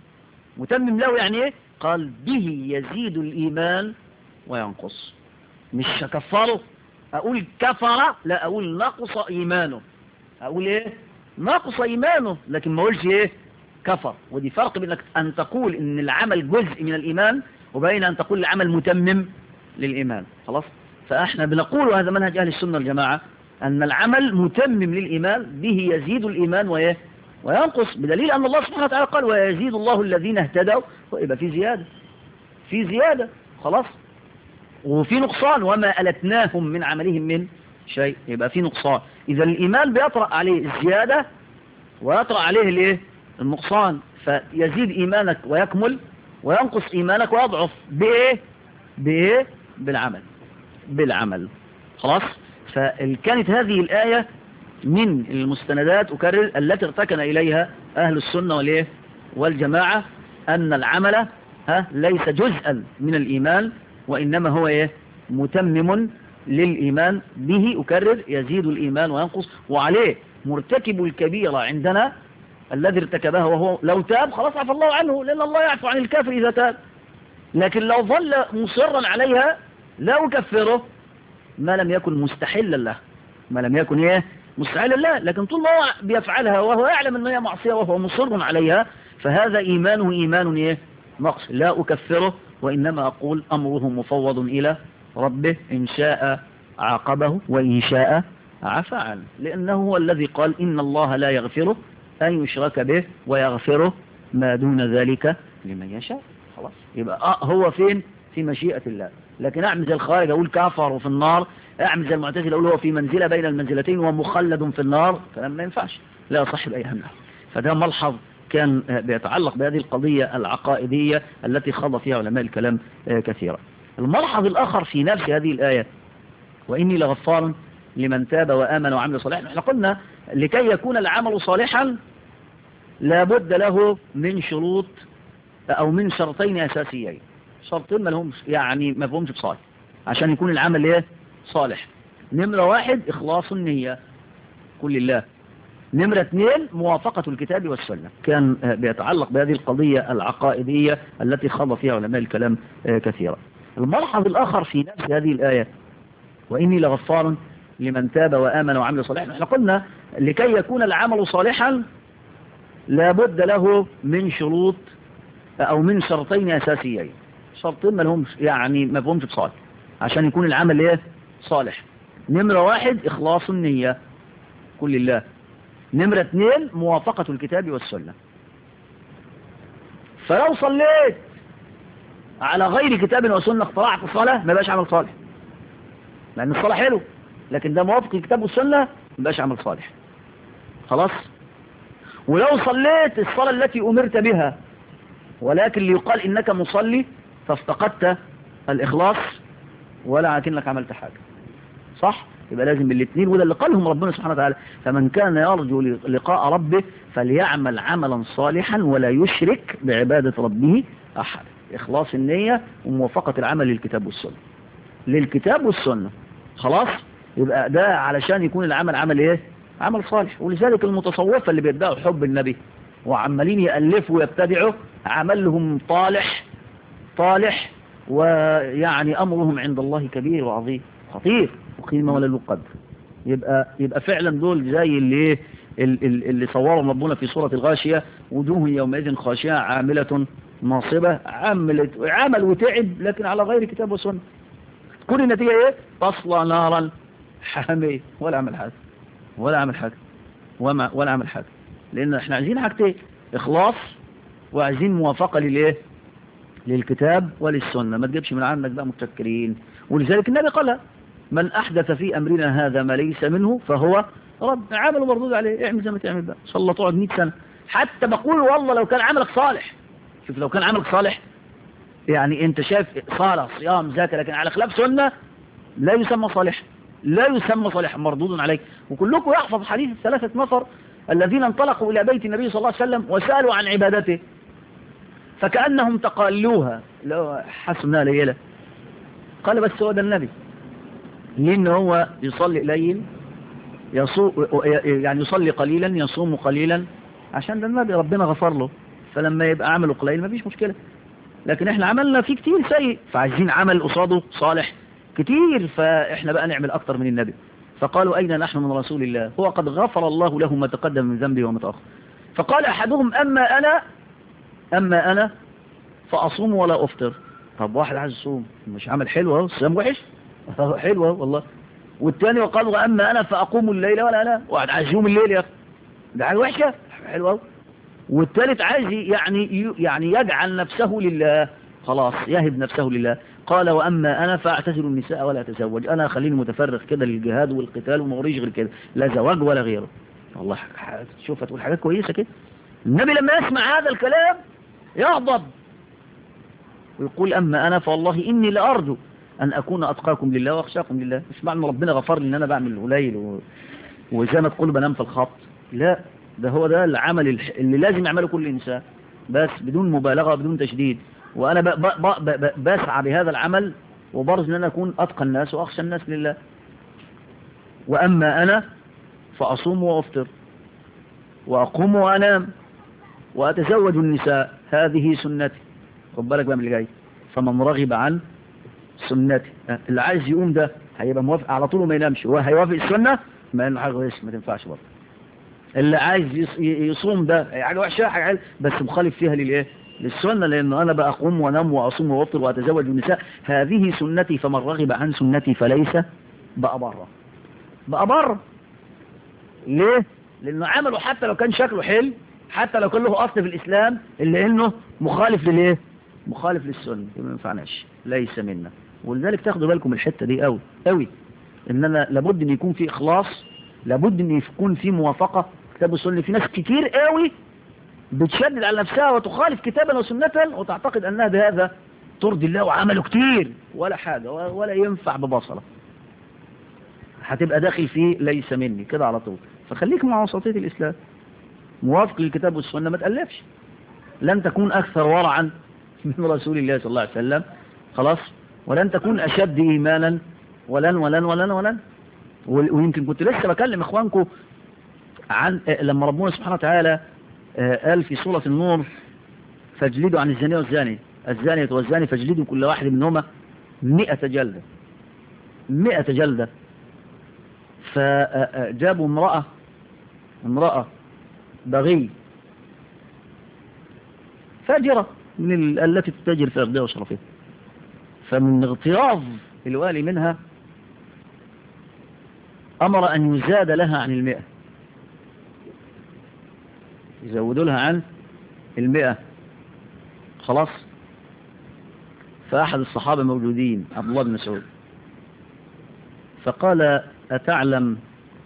متمم له يعني إيه قال به يزيد الإيمان وينقص مش كفره أقول كفر لا أقول نقص إيمانه أقول إيه نقص إيمانه لكن ما أقولش إيه كفر ودي فرق بينك أن تقول إن العمل جزء من الإيمان وبين أن تقول العمل متمم للإيمان خلاص فإحنا بنقول وهذا منهج أهل السنة والجماعة أن العمل متمم للإيمان به يزيد الإيمان وإيه وينقص بدليل أن الله سبحانه وتعالى قال ويزيد الله الذين اهتدوا ويبقى في زيادة في زيادة خلاص وفي نقصان وما ألتناهم من عملهم من شيء يبقى في نقصان إذا الإيمان بيطرأ عليه الزيادة ويطرأ عليه الايه النقصان فيزيد إيمانك ويكمل وينقص إيمانك ويضعف بإيه بإيه بالعمل بالعمل خلاص فكانت هذه الآية من المستندات أكرر التي ارتكن إليها أهل السنة والإيه والجماعة أن العمل ها ليس جزءا من الإيمان وإنما هو إيه متمم للإيمان به أكرر يزيد الإيمان وينقص وعليه مرتكب الكبيرة عندنا الذي ارتكبها وهو لو تاب خلاص عفى الله عنه لأن الله يعفو عن الكافر إذا تاب لكن لو ظل مصرا عليها لا أكفره ما لم يكن مستحلا له ما لم يكن ايه مستحلا له لكن طول ما هو بيفعلها وهو يعلم ان هي معصية وهو مصر عليها فهذا ايمانه ايمان ايه نقص لا اكفره وانما اقول امره مفوض الى ربه ان شاء عاقبه وان شاء عفى عنه لانه هو الذي قال ان الله لا يغفره ان يشرك به ويغفره ما دون ذلك لمن يشاء خلاص يبقى آه هو فين في مشيئة الله لكن اعمل زي الخارج اقول كافر وفي النار اعمل زي المعتزله اقول هو في منزلة بين المنزلتين ومخلد في النار كلام ما ينفعش لا يصح بأي همه فده ملحظ كان بيتعلق بهذه القضية العقائدية التي خاض فيها علماء الكلام كثيرا الملحظ الآخر في نفس هذه الآية وإني لغفار لمن تاب وآمن وعمل صالحا احنا قلنا لكي يكون العمل صالحا لابد له من شروط أو من شرطين أساسيين شرطين ما لهمش يعني ما فهمش بصالح عشان يكون العمل ايه صالح نمرة واحد إخلاص النية كل الله نمرة اثنين موافقة الكتاب والسنة كان بيتعلق بهذه القضية العقائدية التي خاض فيها علماء الكلام كثيرا الملحظ الآخر في نفس هذه الآية وإني لغفار لمن تاب وآمن وعمل صالحا احنا قلنا لكي يكون العمل صالحا لابد له من شروط أو من شرطين أساسيين شرطين ما لهمش يعني ما فهمش بصالح عشان يكون العمل ايه صالح نمرة واحد إخلاص النية كل الله نمرة اثنين موافقة الكتاب والسنة فلو صليت على غير كتاب وسنة اخترعت الصلاة ما بقاش عمل صالح لأن الصلاة حلو لكن ده موافق الكتاب والسنة ما يبقاش عمل صالح خلاص ولو صليت الصلاة التي أمرت بها ولكن ليقال إنك مصلي فافتقدت الإخلاص ولا لك عملت حاجة صح يبقى لازم بالاثنين وده اللي قالهم ربنا سبحانه وتعالى فمن كان يرجو لقاء ربه فليعمل عملا صالحا ولا يشرك بعبادة ربه أحد إخلاص النية وموافقة العمل للكتاب والسنة للكتاب والسنة خلاص يبقى ده علشان يكون العمل عمل ايه عمل صالح ولذلك المتصوفة اللي بيدعوا حب النبي وعمالين يألفوا ويبتدعوا عملهم طالح طالح ويعني أمرهم عند الله كبير وعظيم خطير وقيمة ولا له قدر يبقى يبقى فعلا دول زي اللي ايه اللي صورهم ربنا في سورة الغاشية وجوه يومئذ خاشعة عاملة ناصبة عملت عمل وتعب لكن على غير كتاب وسنة كل النتيجة ايه تصلى نارا حامية ولا عمل حاجة ولا عمل حاجة وما ولا عمل حاجة لان احنا عايزين حاجتين اخلاص وعايزين موافقة للايه للكتاب وللسنة ما تجيبش من عندك بقى متفكرين ولذلك النبي قال من احدث في امرنا هذا ما ليس منه فهو رد عمل مردود عليه اعمل زي ما تعمل بقى ان شاء الله تقعد 100 سنة حتى بقول والله لو كان عملك صالح شوف لو كان عملك صالح يعني انت شايف صلاة صيام زكاة لكن على خلاف سنة لا يسمى صالح لا يسمى صالح مردود عليك وكلكم يحفظ حديث الثلاثة نفر الذين انطلقوا إلى بيت النبي صلى الله عليه وسلم وسألوا عن عبادته فكأنهم تقالوها لو حسنا ليلة قال بس هو ده النبي لأنه هو يصلي قليل يصوم يعني يصلي قليلا يصوم قليلا عشان ده النبي ربنا غفر له فلما يبقى عمله قليل ما فيش مشكلة لكن احنا عملنا فيه كتير سيء فعايزين عمل قصاده صالح كتير فاحنا بقى نعمل اكتر من النبي فقالوا اين نحن من رسول الله هو قد غفر الله له ما تقدم من ذنبه وما تأخر فقال احدهم اما انا اما انا فاصوم ولا افطر طب واحد عايز يصوم مش عمل حلو اهو الصيام وحش حلو اهو والله والثاني وقال واما انا فاقوم الليل ولا لا واحد عايز يوم الليل يا اخي ده حاجه وحشه حلو اهو والثالث عايز يعني يعني يجعل نفسه لله خلاص يهب نفسه لله قال وأما أنا فأعتزل النساء ولا أتزوج أنا خليني متفرغ كده للجهاد والقتال وما أريش غير كده لا زواج ولا غيره والله شوف هتقول حاجات كويسة كده النبي لما يسمع هذا الكلام يغضب ويقول أما أنا فوالله إني لأرجو أن أكون أتقاكم لله وأخشاكم لله مش معنى ربنا غفر لي إن أنا بعمل قليل و... وزي ما تقول بنام في الخط لا ده هو ده العمل اللي لازم يعمله كل إنسان بس بدون مبالغة بدون تشديد وأنا ب ب ب ب بسعى بهذا العمل وبرز أن أنا أكون أتقى الناس وأخشى الناس لله وأما أنا فأصوم وأفطر وأقوم وأنام وأتزوج النساء هذه سنتي خد بالك بقى من اللي جاي فمن رغب عن سنتي اللي عايز يقوم ده هيبقى موافق على طول وما ينامش هو هيوافق السنة ما انه حاجة وحشة ما تنفعش برضه اللي عايز يصوم ده حاجة وحشة حاجة حلوة بس مخالف فيها للايه للسنة لانه انا بقى اقوم وانام واصوم وافطر واتزوج النساء هذه سنتي فمن رغب عن سنتي فليس بقى بره بقى بره ليه لانه عمله حتى لو كان شكله حلو حتى لو كان له اصل في الاسلام الا انه مخالف للايه مخالف للسنة ما ينفعناش ليس منا ولذلك تاخدوا بالكم الحتة دي قوي قوي ان انا لابد ان يكون في اخلاص لابد ان يكون في موافقة كتاب السنة في ناس كتير قوي بتشدد على نفسها وتخالف كتابا وسنة وتعتقد انها بهذا ترضي الله وعملوا كتير ولا حاجة ولا ينفع ببصرة هتبقى داخل فيه ليس مني كده على طول فخليك مع وسطية الإسلام موافق للكتاب والسنة ما تألفش لن تكون أكثر ورعا من رسول الله صلى الله عليه وسلم خلاص ولن تكون أشد إيمانا ولن ولن ولن ولن ويمكن كنت لسه بكلم إخوانكم عن لما ربنا سبحانه وتعالى قال في سورة النور فاجلدوا عن الزانية والزاني الزانية والزاني فاجلدوا كل واحد منهما مئة جلدة مئة جلدة فجابوا امرأة امرأة بغي فاجرة من التي تتاجر في أرضها وشرفها فمن اغتراض الوالي منها أمر أن يزاد لها عن المئة يزودوا لها عن المئة خلاص فأحد الصحابة موجودين عبد الله بن مسعود فقال أتعلم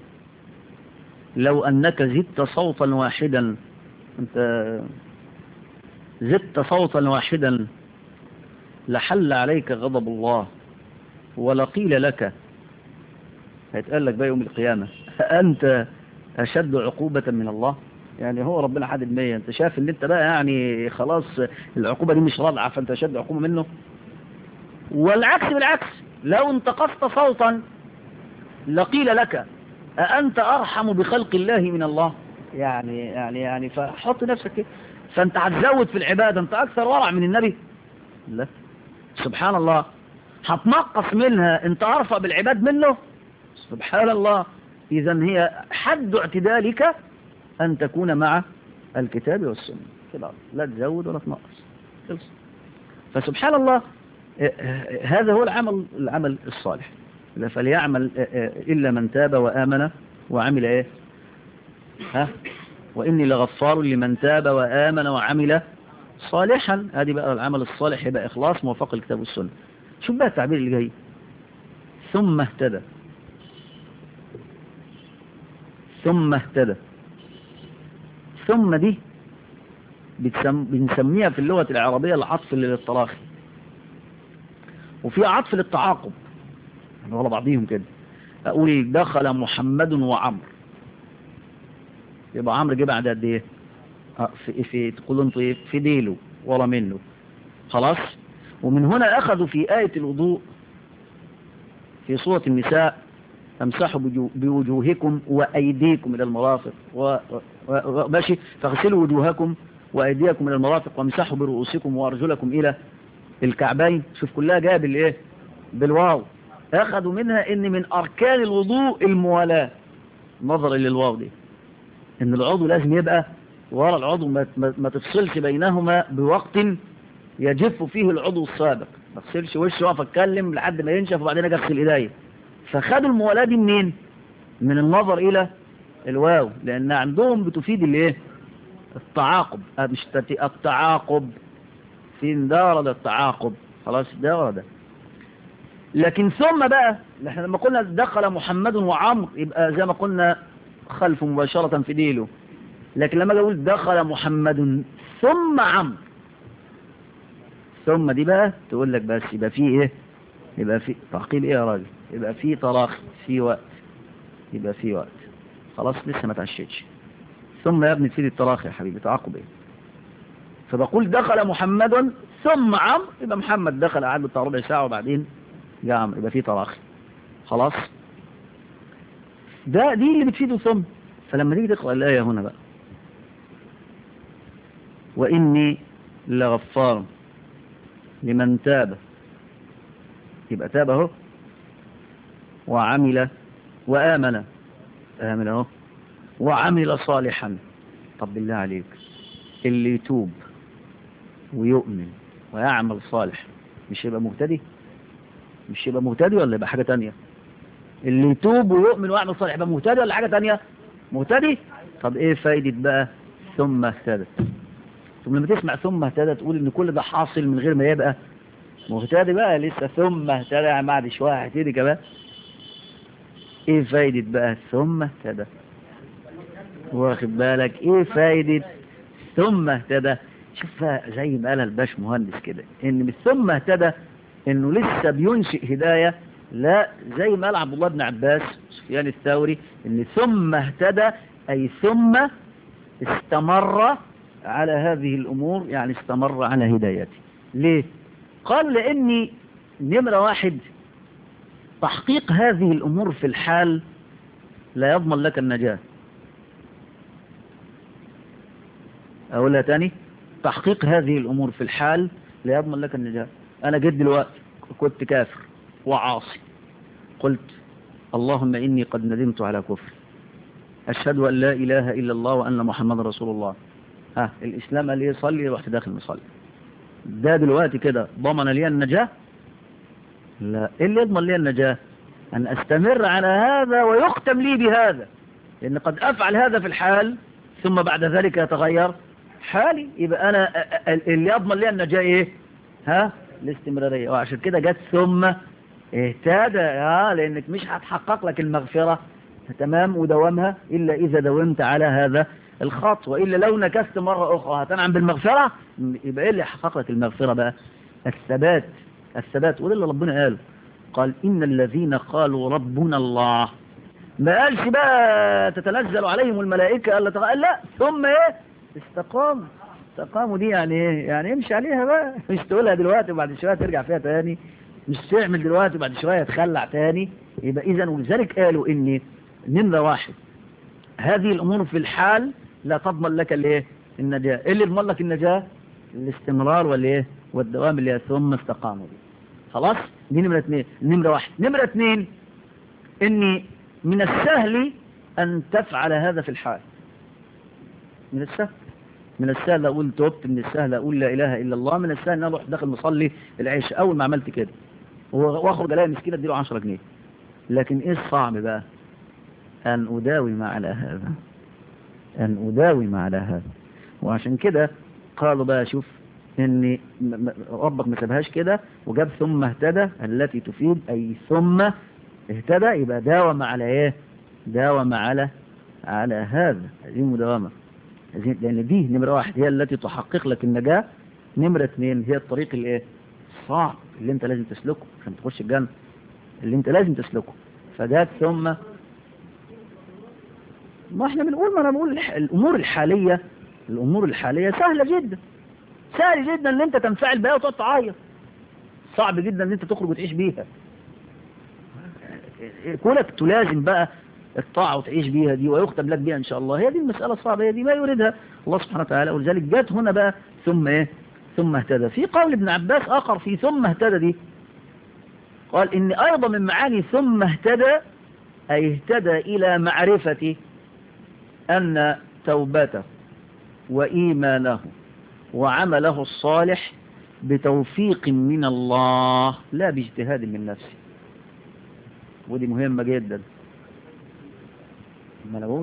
لو أنك زدت صوتا واحدا أنت زدت صوتا واحدا لحل عليك غضب الله ولقيل لك هيتقال لك بقى يوم القيامة أنت أشد عقوبة من الله يعني هو ربنا حدد مية انت شايف ان انت بقى يعني خلاص العقوبة دي مش رادعة فانت أشد عقوبة منه والعكس بالعكس لو انتقصت صوتا لقيل لك أأنت أرحم بخلق الله من الله يعني يعني يعني فحط نفسك كده فأنت هتزود في العبادة أنت أكثر ورع من النبي لا سبحان الله هتنقص منها أنت أرفع بالعباد منه سبحان الله إذا هي حد اعتدالك أن تكون مع الكتاب والسنة كده لا تزود ولا تنقص خلص فسبحان الله هذا هو العمل العمل الصالح فليعمل إلا من تاب وآمن وعمل إيه ها وإني لغفار لمن تاب وآمن وعمل صالحا هذه بقى العمل الصالح يبقى إخلاص موافق الكتاب والسنة شوف بقى التعبير اللي جاي ثم اهتدى ثم اهتدى ثم دي بتسم... بنسميها في اللغة العربية العطف للتراخي وفي عطف للتعاقب يعني ورا بعضيهم كده اقول دخل محمد وعمر يبقى عمرو جه بعد قد ايه في في تقولوا انتوا ايه في ديله ورا منه خلاص ومن هنا اخذوا في آية الوضوء في سورة النساء امسحوا بوجوهكم وايديكم الى المرافق وماشي فاغسلوا وجوهكم وايديكم الى المرافق وامسحوا برؤوسكم وارجلكم الى الكعبين شوف كلها جايه بالايه بالواو اخذوا منها ان من اركان الوضوء الموالاة نظرا للواو دي ان العضو لازم يبقى ورا العضو ما, ما تفصلش بينهما بوقت يجف فيه العضو السابق ما تغسلش وشه واقف اتكلم لحد ما ينشف وبعدين اجي اغسل ايديا فخدوا الموالاة دي منين من النظر الى الواو لان عندهم بتفيد الايه التعاقب مش التعاقب فين ده ورد التعاقب خلاص ده ورد لكن ثم بقى احنا لما قلنا دخل محمد وعمر يبقى زي ما قلنا خلفه مباشرة في ديله لكن لما اقول دخل محمد ثم عمرو ثم دي بقى تقول لك بس يبقى فيه ايه يبقى في تعقيل ايه يا راجل يبقى في تراخي في وقت يبقى في وقت خلاص لسه ما تعشتش ثم يا ابني تفيد التراخي يا حبيبي تعاقب ايه فبقول دخل محمد ثم عمرو يبقى محمد دخل قعد بتاع ربع ساعة وبعدين جاء عمرو يبقى في تراخي خلاص ده دي اللي بتفيده ثم فلما تيجي تقرأ الآية هنا بقى وإني لغفار لمن تاب يبقى تاب اهو وعمل وآمن آمن اهو وعمل صالحا طب بالله عليك اللي يتوب ويؤمن ويعمل صالح مش يبقى مهتدي مش يبقى مهتدي ولا يبقى حاجة تانية اللي يتوب ويؤمن ويعمل صالح يبقى مهتدي ولا حاجة تانية مهتدي طب ايه فايدة بقى ثم اهتدت ثم لما تسمع ثم اهتدى تقول ان كل ده حاصل من غير ما يبقى مهتدي بقى لسه ثم اهتدى بعد شوية هتدي كمان ايه فايدة بقى ثم اهتدى واخد بالك ايه فايدة ثم اهتدى شوف زي ما قال الباش مهندس كده ان من ثم اهتدى انه لسه بينشئ هداية لا زي ما قال عبد الله بن عباس سفيان الثوري ان ثم اهتدى اي ثم استمر على هذه الامور يعني استمر على هدايته ليه قال لاني نمرة واحد تحقيق هذه الامور في الحال لا يضمن لك النجاة اقولها تاني تحقيق هذه الامور في الحال لا يضمن لك النجاة انا جيت دلوقتي كنت كافر وعاصي قلت اللهم إني قد ندمت على كفر أشهد أن لا إله إلا الله وأن محمد رسول الله ها الإسلام قال لي صلي رحت داخل مصلي ده دلوقتي كده ضمن لي النجاة لا إيه اللي يضمن لي النجاة أن أستمر على هذا ويختم لي بهذا لأن قد أفعل هذا في الحال ثم بعد ذلك يتغير حالي يبقى أنا اللي يضمن لي النجاة إيه ها الاستمرارية وعشان كده جت ثم اهتدى اه لانك مش هتحقق لك المغفرة تمام ودوامها الا اذا داومت على هذا الخط والا لو نكست مرة اخرى هتنعم بالمغفرة يبقى ايه اللي يحقق لك المغفرة بقى الثبات الثبات وده اللي ربنا قاله قال ان الذين قالوا ربنا الله ما قالش بقى تتنزل عليهم الملائكة قال قال لا ثم ايه استقاموا استقاموا دي يعني ايه يعني امشي عليها بقى مش تقولها دلوقتي وبعد شوية ترجع فيها تاني مش تعمل دلوقتي وبعد شوية تخلع تاني يبقى اذا ولذلك قالوا ان نمرة واحد هذه الامور في الحال لا تضمن لك الايه النجاة ايه اللي يضمن لك النجاة الاستمرار والايه والدوام اللي ثم استقاموا دي خلاص دي نمرة اثنين نمرة واحد نمرة اثنين اني من السهل ان تفعل هذا في الحال من السهل من السهل اقول توبت من السهل اقول لا اله الا الله من السهل ان اروح داخل مصلي العشاء اول ما عملت كده واخرج الاقي مسكينه اديله 10 جنيه لكن ايه الصعب بقى ان اداوم على هذا ان اداوم على هذا وعشان كده قالوا بقى شوف ان ربك ما سابهاش كده وجاب ثم اهتدى التي تفيد اي ثم اهتدى يبقى داوم على ايه داوم على على هذا هذه مداومة لان دي نمرة واحد هي التي تحقق لك النجاة نمرة اثنين هي الطريق الايه الصعب اللي انت لازم تسلكه عشان تخش الجنة اللي انت لازم تسلكه فجاءت ثم ما احنا بنقول ما انا بقول الامور الحالية الامور الحالية سهلة جدا سهل جدا ان انت تنفعل بها وتقعد تعيط صعب جدا ان انت تخرج وتعيش بيها كونك تلازم بقى الطاعة وتعيش بيها دي ويختم لك بيها ان شاء الله هي دي المسألة الصعبة هي دي ما يريدها الله سبحانه وتعالى ولذلك جات هنا بقى ثم ايه ثم اهتدى في قول ابن عباس اخر في ثم اهتدى دي قال ان ايضا من معاني ثم اهتدى اي اهتدى الى معرفة ان توبته وايمانه وعمله الصالح بتوفيق من الله لا باجتهاد من نفسه ودي مهمة جدا ما انا بقول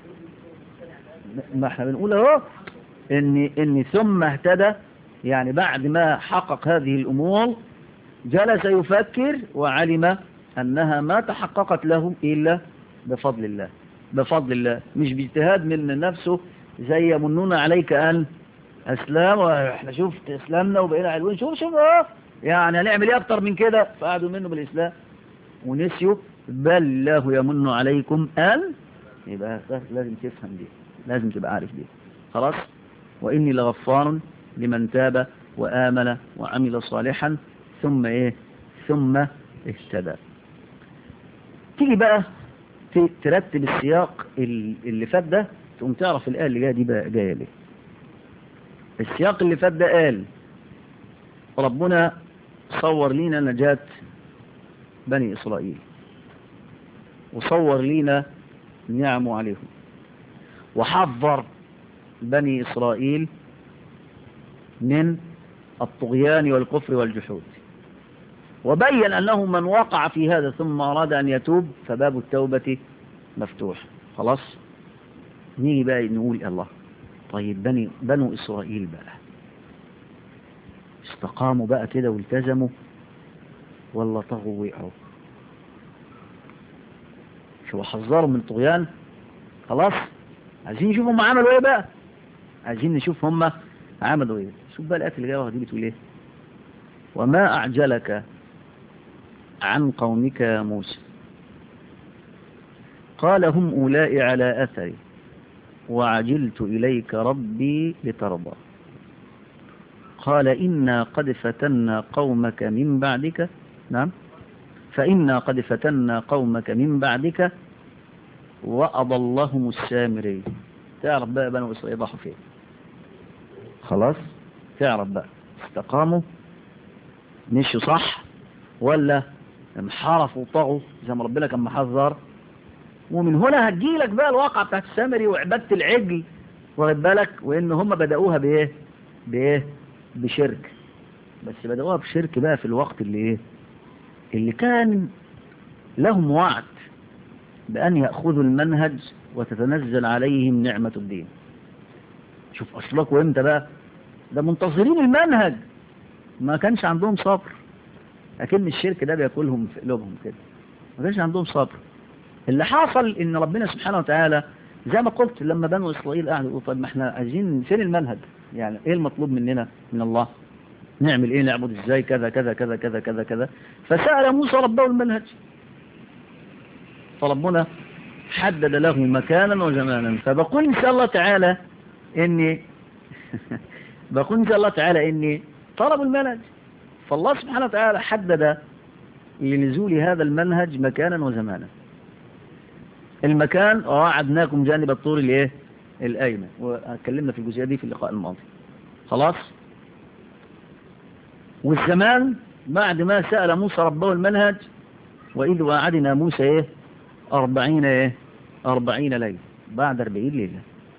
ما احنا بنقول اهو ان ان ثم اهتدى يعني بعد ما حقق هذه الامور جلس يفكر وعلم انها ما تحققت له الا بفضل الله بفضل الله مش باجتهاد من نفسه زي يمنون عليك ان اسلام واحنا شفت اسلامنا وبقينا علوين شوف شوف اه يعني هنعمل ايه اكتر من كده فقعدوا منه بالاسلام ونسيوا بل الله يمن عليكم ان يبقى لازم تفهم دي لازم تبقى عارف دي خلاص واني لغفار لمن تاب وامن وعمل صالحا ثم ايه ثم اهتدى تيجي بقى ترتب السياق اللي فات ده تقوم تعرف الايه اللي جايه دي بقى جايه ليه السياق اللي فات ده قال ربنا صور لينا نجاة بني إسرائيل وصور لينا نعمه عليهم وحذر بني إسرائيل من الطغيان والكفر والجحود وبين أنه من وقع في هذا ثم أراد أن يتوب فباب التوبة مفتوح خلاص نيجي بقى نقول الله طيب بني بنو إسرائيل بقى استقاموا بقى كده والتزموا ولا طغوا وقعوا شو حذروا من الطغيان خلاص عايزين نشوف هم عملوا ايه بقى عايزين نشوف هم عملوا ايه شوف بقى الآيات اللي جايه دي بتقول ايه وما أعجلك عن قومك يا موسى قال هم أولاء على أثري وعجلت إليك ربي لترضى قال إنا قد فتنا قومك من بعدك نعم فإنا قد فتنا قومك من بعدك وأضلهم السامري تعرف بقى بنو إسرائيل ضحوا فين خلاص تعرف بقى استقاموا مشوا صح ولا انحرفوا وطغوا زي ما ربنا كان محذر ومن هنا هتجيلك بقى الواقع بتاعت السامري وعبادة العجل واخد بالك وان هم بدأوها بايه بايه بشرك بس بدأوها بشرك بقى في الوقت اللي ايه اللي كان لهم وعد بأن يأخذوا المنهج وتتنزل عليهم نعمة الدين شوف أصلكوا امتى بقى ده منتظرين المنهج ما كانش عندهم صبر أكن الشرك ده بياكلهم في قلوبهم كده ما كانش عندهم صبر اللي حصل ان ربنا سبحانه وتعالى زي ما قلت لما بنو اسرائيل قعدوا يقولوا طيب ما احنا عايزين فين المنهج يعني ايه المطلوب مننا من الله نعمل ايه نعبد ازاي كذا كذا كذا كذا كذا كذا فسأل موسى ربه المنهج فربنا حدد له مكانا وزمانا فبقول ان شاء الله تعالى اني بقول ان شاء الله تعالى اني طلبوا المنهج فالله سبحانه وتعالى حدد لنزول هذا المنهج مكانا وزمانا المكان وعدناكم جانب الطور الايه الايمن واتكلمنا في الجزئيه دي في اللقاء الماضي خلاص والزمان بعد ما سأل موسى ربه المنهج وإذ وعدنا موسى إيه أربعين إيه أربعين ليلة بعد أربعين ليلة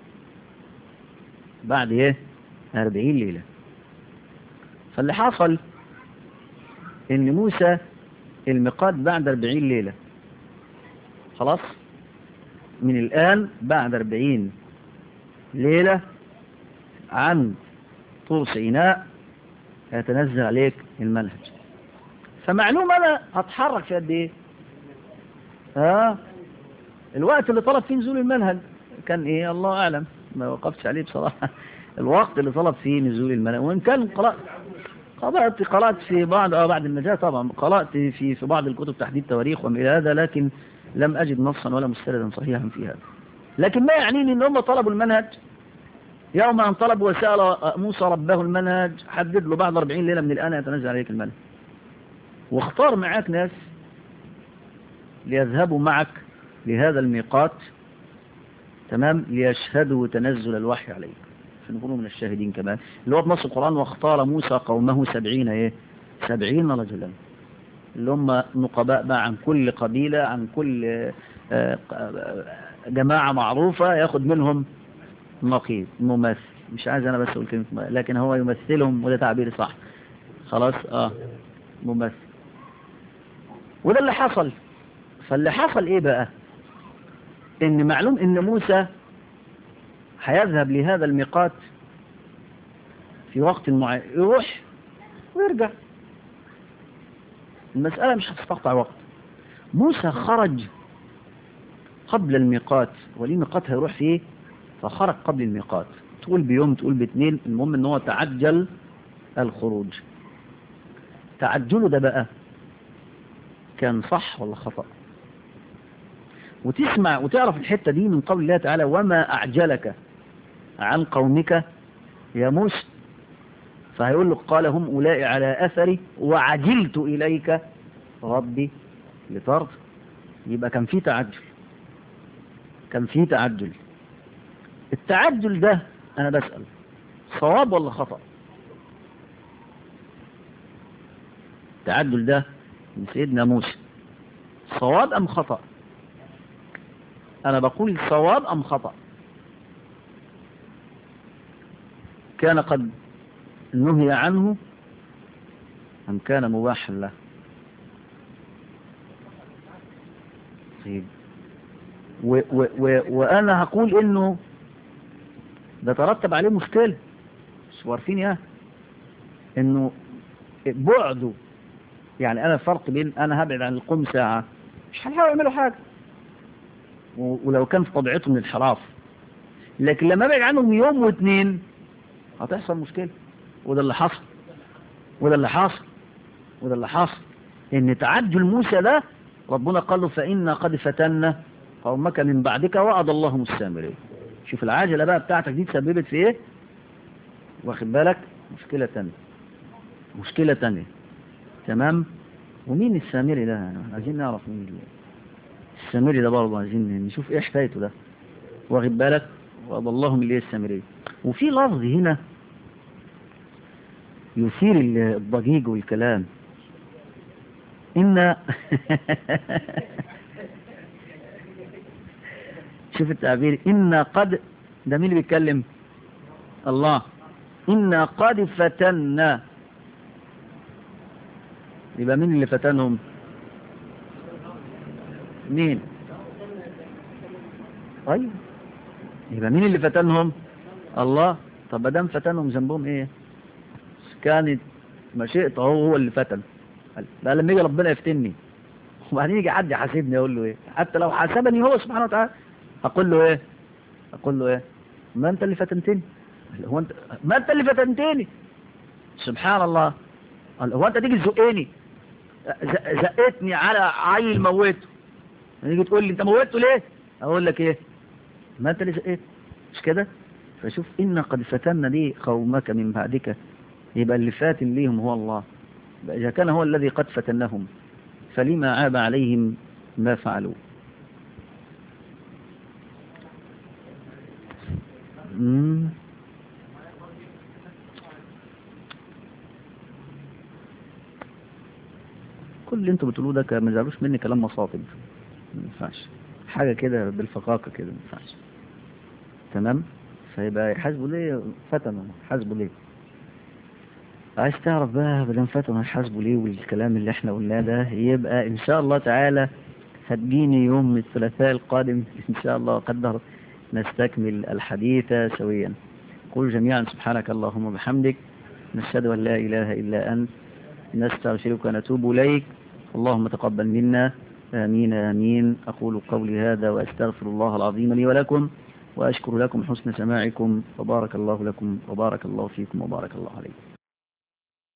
بعد إيه أربعين ليلة فاللي حصل إن موسى الميقات بعد أربعين ليلة خلاص من الآن بعد أربعين ليلة عن طور سيناء هيتنزل عليك المنهج فمعلوم أنا هتحرك في قد إيه ها الوقت اللي طلب فيه نزول المنهج كان إيه الله أعلم ما وقفتش عليه بصراحة الوقت اللي طلب فيه نزول المنهج وإن كان قرأت قرأت قرأت في بعض اه بعد النجاة طبعا قرأت في في بعض الكتب تحديد تواريخ وما إلى هذا لكن لم أجد نصا ولا مستندا صحيحا في هذا لكن ما يعنيني ان هم طلبوا المنهج يوم أن طلبوا وسأل موسى ربه المنهج حدد له بعد 40 ليلة من الآن يتنزل عليك المنهج واختار معاك ناس ليذهبوا معك لهذا الميقات تمام ليشهدوا تنزل الوحي عليك عشان يكونوا من الشاهدين كمان اللي هو بنص القرآن واختار موسى قومه سبعين ايه سبعين رجلا اللي هم نقباء بقى عن كل قبيلة عن كل جماعة معروفة ياخد منهم نقيب ممثل مش عايز انا بس اقول كلمة لكن هو يمثلهم وده تعبير صح خلاص اه ممثل وده اللي حصل فاللي حصل ايه بقى ان معلوم ان موسى هيذهب لهذا الميقات في وقت معين يروح ويرجع المسألة مش هتستقطع وقت موسى خرج قبل الميقات وليه ميقات هيروح فيه فخرج قبل الميقات تقول بيوم تقول باثنين المهم ان هو تعجل الخروج تعجله ده بقى كان صح ولا خطأ وتسمع وتعرف الحتة دي من قول الله تعالى وما أعجلك عن قومك يا موسى فهيقول له قال هم أولئك على أثري وعجلت إليك ربي لترضى يبقى كان في تعجل كان في تعجل التعجل ده أنا بسأل صواب ولا خطأ التعجل ده من سيدنا موسى صواب أم خطأ أنا بقول صواب أم خطأ كان قد نهي عنه أم كان مباحا له طيب و و و وأنا هقول إنه ده ترتب عليه مشكلة مش عارفين يا إنه بعده يعني أنا الفرق بين أنا هبعد عن القوم ساعة مش هنحاول يعملوا حاجة ولو كان في طبيعتهم الانحراف لكن لما ابعد عنهم يوم واثنين هتحصل مشكلة وده اللي حصل وده اللي حصل وده اللي حصل ان تعجل موسى ده ربنا قال له فإنا قد فتنا قومك من بعدك وعد الله السامري شوف العاجلة بقى بتاعتك دي تسببت في ايه واخد بالك مشكلة تانية مشكلة تانية تمام ومين السامري ده عايزين نعرف مين اللي السامري ده برضه عايزين نشوف ايه حكايته ده واخد بالك وقضى الله من اللي السامري وفي لفظ هنا يثير الضجيج والكلام إن شوف التعبير إن قد ده مين اللي بيتكلم الله إن قد فتنا يبقى مين اللي فتنهم مين طيب يبقى مين اللي فتنهم الله طب ما دام فتنهم ذنبهم ايه كانت مشيئته هو هو اللي فتن قال بقى لما يجي ربنا يفتني وبعدين يجي حد يحاسبني اقول له ايه حتى لو حاسبني هو سبحانه وتعالى اقول له ايه اقول له ايه ما انت اللي فتنتني قال هو انت ما انت اللي فتنتني سبحان الله قال هو انت تيجي تزقني ز- زقتني على عيل موته تيجي تقول لي انت موته ليه اقول لك ايه ما انت اللي زقيت مش كده فشوف إن قد فتنا لي قومك من بعدك يبقى اللي فاتن ليهم هو الله يبقى إذا كان هو الذي قد فتنهم فلما عاب عليهم ما فعلوا مم. كل اللي انتوا بتقولوه ده ك- ما زعلوش مني كلام مصاطب ما ينفعش حاجة كده بالفقاقة كده ما ينفعش تمام فيبقى يحاسبوا ليه فتنوا حاسبوا ليه عايز تعرف بقى بدل فتنوا يحاسبوا ليه والكلام اللي احنا قلناه ده يبقى ان شاء الله تعالى هتجيني يوم الثلاثاء القادم ان شاء الله قدر نستكمل الحديث سويا قل جميعا سبحانك اللهم وبحمدك نشهد ان لا اله الا انت نستغفرك ونتوب اليك اللهم تقبل منا آمين آمين أقول قولي هذا وأستغفر الله العظيم لي ولكم وأشكر لكم حسن سماعكم وبارك الله لكم وبارك الله فيكم وبارك الله عليكم